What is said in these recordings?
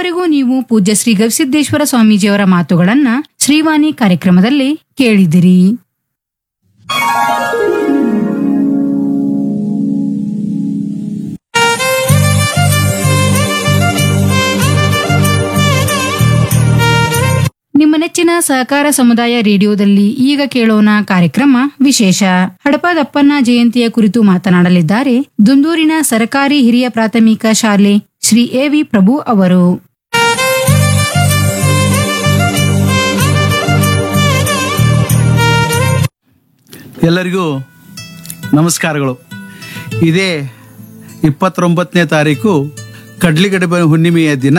ಇದುವರೆಗೂ ನೀವು ಪೂಜ್ಯ ಶ್ರೀ ಗವಿಸಿದ್ದೇಶ್ವರ ಸ್ವಾಮೀಜಿಯವರ ಮಾತುಗಳನ್ನ ಶ್ರೀವಾಣಿ ಕಾರ್ಯಕ್ರಮದಲ್ಲಿ ಕೇಳಿದಿರಿ ನಿಮ್ಮ ನೆಚ್ಚಿನ ಸಹಕಾರ ಸಮುದಾಯ ರೇಡಿಯೋದಲ್ಲಿ ಈಗ ಕೇಳೋಣ ಕಾರ್ಯಕ್ರಮ ವಿಶೇಷ ಹಡಪದಪ್ಪನ ಜಯಂತಿಯ ಕುರಿತು ಮಾತನಾಡಲಿದ್ದಾರೆ ದುಂದೂರಿನ ಸರ್ಕಾರಿ ಹಿರಿಯ ಪ್ರಾಥಮಿಕ ಶಾಲೆ ಶ್ರೀ ಎ ವಿ ಪ್ರಭು ಅವರು ಎಲ್ಲರಿಗೂ ನಮಸ್ಕಾರಗಳು ಇದೇ ಇಪ್ಪತ್ತೊಂಬತ್ತನೇ ತಾರೀಕು ಕಡ್ಲಿಗಡಬ ಹುಣ್ಣಿಮೆಯ ದಿನ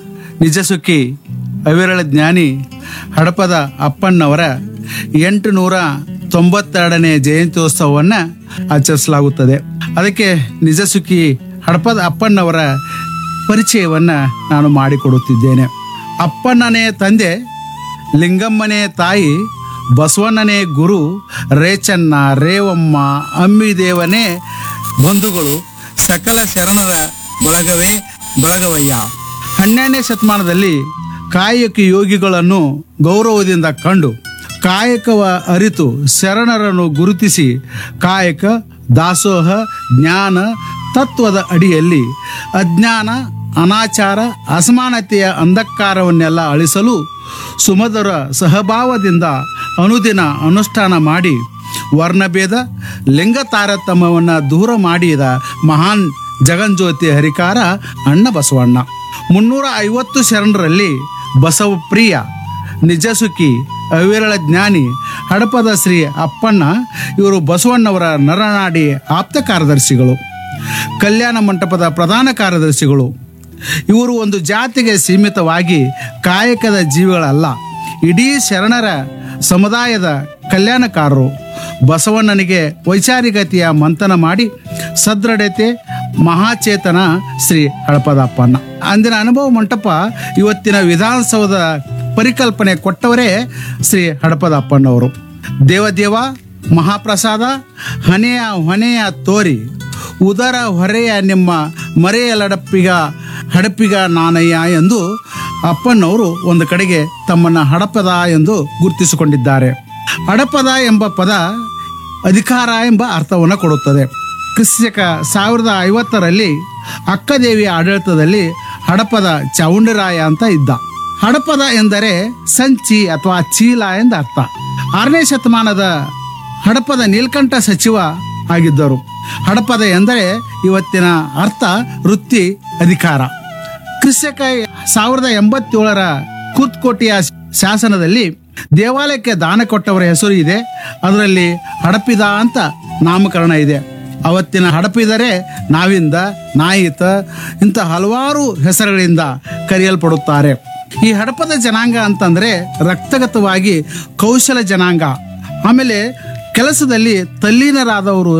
ನಿಜಸುಖಿ ಅವಿರಳ ಜ್ಞಾನಿ ಹಡಪದ ಅಪ್ಪಣ್ಣವರ ಎಂಟು ನೂರ ತೊಂಬತ್ತೆರಡನೇ ಜಯಂತ್ಯೋತ್ಸವವನ್ನು ಆಚರಿಸಲಾಗುತ್ತದೆ ಅದಕ್ಕೆ ನಿಜಸುಖಿ ಹಡಪದ ಅಪ್ಪಣ್ಣವರ ಪರಿಚಯವನ್ನು ನಾನು ಮಾಡಿಕೊಡುತ್ತಿದ್ದೇನೆ ಅಪ್ಪಣ್ಣನೇ ತಂದೆ ಲಿಂಗಮ್ಮನೇ ತಾಯಿ ಬಸವಣ್ಣನೇ ಗುರು ರೇಚನ್ನ ರೇವಮ್ಮ ಅಮ್ಮಿದೇವನೇ ಬಂಧುಗಳು ಸಕಲ ಶರಣರ ಬಳಗವೇ ಬಳಗವಯ್ಯ ಹನ್ನೆರಡನೇ ಶತಮಾನದಲ್ಲಿ ಕಾಯಕ ಯೋಗಿಗಳನ್ನು ಗೌರವದಿಂದ ಕಂಡು ಕಾಯಕವ ಅರಿತು ಶರಣರನ್ನು ಗುರುತಿಸಿ ಕಾಯಕ ದಾಸೋಹ ಜ್ಞಾನ ತತ್ವದ ಅಡಿಯಲ್ಲಿ ಅಜ್ಞಾನ ಅನಾಚಾರ ಅಸಮಾನತೆಯ ಅಂಧಕಾರವನ್ನೆಲ್ಲ ಅಳಿಸಲು ಸುಮಧುರ ಸಹಭಾವದಿಂದ ಅನುದಿನ ಅನುಷ್ಠಾನ ಮಾಡಿ ವರ್ಣಭೇದ ಲಿಂಗ ತಾರತಮ್ಯವನ್ನು ದೂರ ಮಾಡಿದ ಮಹಾನ್ ಜಗಂಜ್ಯೋತಿ ಹರಿಕಾರ ಅಣ್ಣ ಬಸವಣ್ಣ ಮುನ್ನೂರ ಐವತ್ತು ಶರಣರಲ್ಲಿ ಬಸವಪ್ರಿಯ ನಿಜಸುಖಿ ಅವಿರಳ ಜ್ಞಾನಿ ಹಡಪದ ಶ್ರೀ ಅಪ್ಪಣ್ಣ ಇವರು ಬಸವಣ್ಣವರ ನರನಾಡಿ ಆಪ್ತ ಕಾರ್ಯದರ್ಶಿಗಳು ಕಲ್ಯಾಣ ಮಂಟಪದ ಪ್ರಧಾನ ಕಾರ್ಯದರ್ಶಿಗಳು ಇವರು ಒಂದು ಜಾತಿಗೆ ಸೀಮಿತವಾಗಿ ಕಾಯಕದ ಜೀವಿಗಳಲ್ಲ ಇಡೀ ಶರಣರ ಸಮುದಾಯದ ಕಲ್ಯಾಣಕಾರರು ಬಸವಣ್ಣನಿಗೆ ವೈಚಾರಿಕತೆಯ ಮಂಥನ ಮಾಡಿ ಸದೃಢತೆ ಮಹಾಚೇತನ ಶ್ರೀ ಹಳಪದಪ್ಪಣ್ಣ ಅಂದಿನ ಅನುಭವ ಮಂಟಪ ಇವತ್ತಿನ ವಿಧಾನಸೌಧದ ಪರಿಕಲ್ಪನೆ ಕೊಟ್ಟವರೇ ಶ್ರೀ ಹಡಪದಪ್ಪಣ್ಣವರು ದೇವದೇವ ಮಹಾಪ್ರಸಾದ ಹನೆಯ ಹೊನೆಯ ತೋರಿ ಉದರ ಹೊರೆಯ ನಿಮ್ಮ ಮರೆಯಲಡಪ್ಪಿಗ ಹಡಪಿಗ ನಾನಯ್ಯ ಎಂದು ಅಪ್ಪನವರು ಒಂದು ಕಡೆಗೆ ತಮ್ಮನ್ನ ಹಡಪದ ಎಂದು ಗುರುತಿಸಿಕೊಂಡಿದ್ದಾರೆ ಹಡಪದ ಎಂಬ ಪದ ಅಧಿಕಾರ ಎಂಬ ಅರ್ಥವನ್ನು ಕೊಡುತ್ತದೆ ಕ್ರಿಸ್ತಕ ಸಾವಿರದ ಐವತ್ತರಲ್ಲಿ ಅಕ್ಕದೇವಿಯ ಆಡಳಿತದಲ್ಲಿ ಹಡಪದ ಚಾವುಂಡರಾಯ ಅಂತ ಇದ್ದ ಹಡಪದ ಎಂದರೆ ಸಂಚಿ ಅಥವಾ ಚೀಲ ಎಂದ ಅರ್ಥ ಆರನೇ ಶತಮಾನದ ಹಡಪದ ನೀಲ್ಕಂಠ ಸಚಿವ ಆಗಿದ್ದರು ಹಡಪದ ಎಂದರೆ ಇವತ್ತಿನ ಅರ್ಥ ವೃತ್ತಿ ಅಧಿಕಾರ ಕ್ರಿಸ್ತಕ ಸಾವಿರದ ಎಂಬತ್ತೇಳರ ಕೂತ್ಕೋಟೆಯ ಶಾಸನದಲ್ಲಿ ದೇವಾಲಯಕ್ಕೆ ದಾನ ಕೊಟ್ಟವರ ಹೆಸರು ಇದೆ ಅದರಲ್ಲಿ ಹಡಪಿದ ಅಂತ ನಾಮಕರಣ ಇದೆ ಅವತ್ತಿನ ಹಡಪಿದರೆ ನಾವಿಂದ ನಾಯಿತ ಇಂಥ ಹಲವಾರು ಹೆಸರುಗಳಿಂದ ಕರೆಯಲ್ಪಡುತ್ತಾರೆ ಈ ಹಡಪದ ಜನಾಂಗ ಅಂತಂದ್ರೆ ರಕ್ತಗತವಾಗಿ ಕೌಶಲ ಜನಾಂಗ ಆಮೇಲೆ ಕೆಲಸದಲ್ಲಿ ತಲ್ಲೀನರಾದವರು